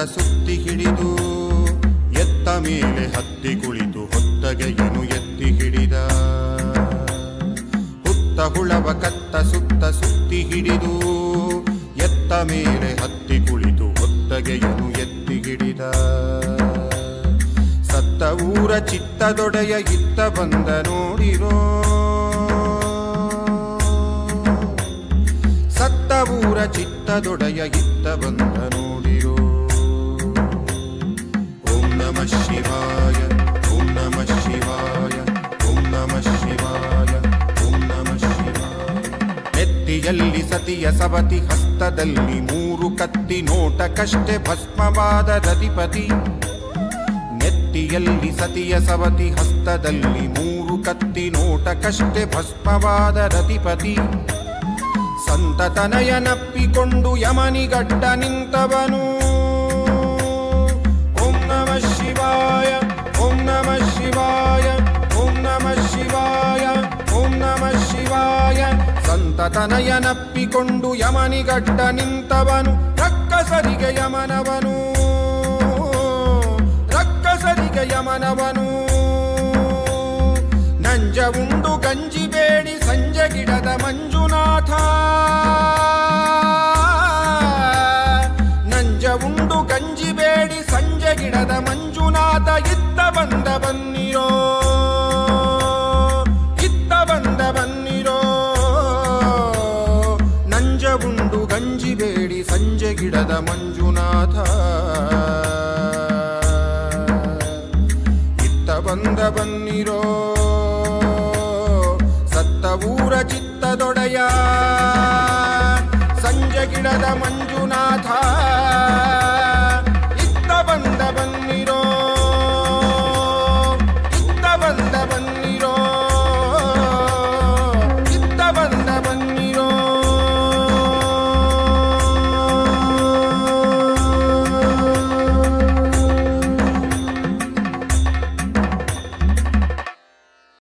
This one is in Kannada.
ಸುತ್ತಿ ಹಿಡಿದು ಎತ್ತ ಮೇಲೆ ಹತ್ತಿ ಕುಳಿತು ಹೊತ್ತಗೆಯನು ಎತ್ತಿ ಹಿಡಿದ ಹುತ್ತ ಹುಳವ ಕತ್ತ ಸುತ್ತ ಸುತ್ತಿ ಹಿಡಿದು ಎತ್ತ ಮೇಲೆ ಹತ್ತಿ ಕುಳಿತು ಹೊತ್ತಗೆಯನು ಎತ್ತಿ ಹಿಡಿದ ಸತ್ತ ಊರ ಚಿತ್ತದೊಡೆಯ ಇತ್ತ ಬಂದ ನೋಡಿರೋ ಸತ್ತ ಊರ ಚಿತ್ತದೊಡೆಯ ಇತ್ತ ಬಂದ ನೋಡಿರೋ ಓಂ ನಮ ಶಿವಾಯ ಓಂ ನಮ ಶಿವಾಯ ಓಂ ನಮ ಶಿವಾಯ ಓಂ ನಮ ಶಿವಾಯ ನೆತ್ತಿಯಲ್ಲಿ ಸತಿಯ ಸವತಿ ಹಸ್ತದಲ್ಲಿ ಮೂರು ಕತ್ತಿ ನೋಟಕ್ಕಷ್ಟೇ ಭಸ್ಮವಾದ ರತಿಪತಿ ನೆತ್ತಿಯಲ್ಲಿ ಸತಿಯ ಸವತಿ ಹಸ್ತದಲ್ಲಿ ಮೂರು ಕತ್ತಿ ನೋಟಕ್ಕಷ್ಟೇ ಭಸ್ಮವಾದ ರತಿಪತಿ ಸಂತತನಯನಪ್ಪಿಕೊಂಡು ಯಮನಿಗಡ್ಡ ನಿಂತವನು ಓಂ ನಮ ಶಿವಾಯ ಓಂ ನಮ ಶಿವಾಯ ಓಂ ನಮ ಶಿವಾಯ ಓಂ ನಮ ಶಿವಾಯ ಸಂತತನಯನಪ್ಪಿಕೊಂಡು ಯಮನಿಗಡ್ಡ ನಿಂತವನು ರಕ್ಕಸರಿಗೆ ಯಮನವನು ರಕ್ಕಸರಿಗೆ ಯಮನವನು ನಂಜ ಉಂಡು ಗಂಜಿ ಬೇಡಿ ಸಂಜೆ ಗಿಡದ ಮಂಜುನಾಥ ನಂಜ ಉಂಡು ಗಂಜಿ ಬೇಡಿ ಸಂಜೆ ಗಿಡದ ಮಂಜುನಾಥ ಇತ್ತ ಬಂದ ಬನ್ನಿರೋ ಇತ್ತ ಬಂದ ಬನ್ನಿರೋ ನಂಜ ಉಂಡು ಗಂಜಿ ಬೇಡಿ ಸಂಜೆ ಗಿಡದ ಮಂಜುನಾಥ ಇತ್ತ ಬಂದ ಬನ್ನಿರೋ ಸತ್ತ ಊರ ಚಿತ್ತದೊಡೆಯ ಸಂಜೆ ಗಿಡದ ಮಂಜುನಾಥ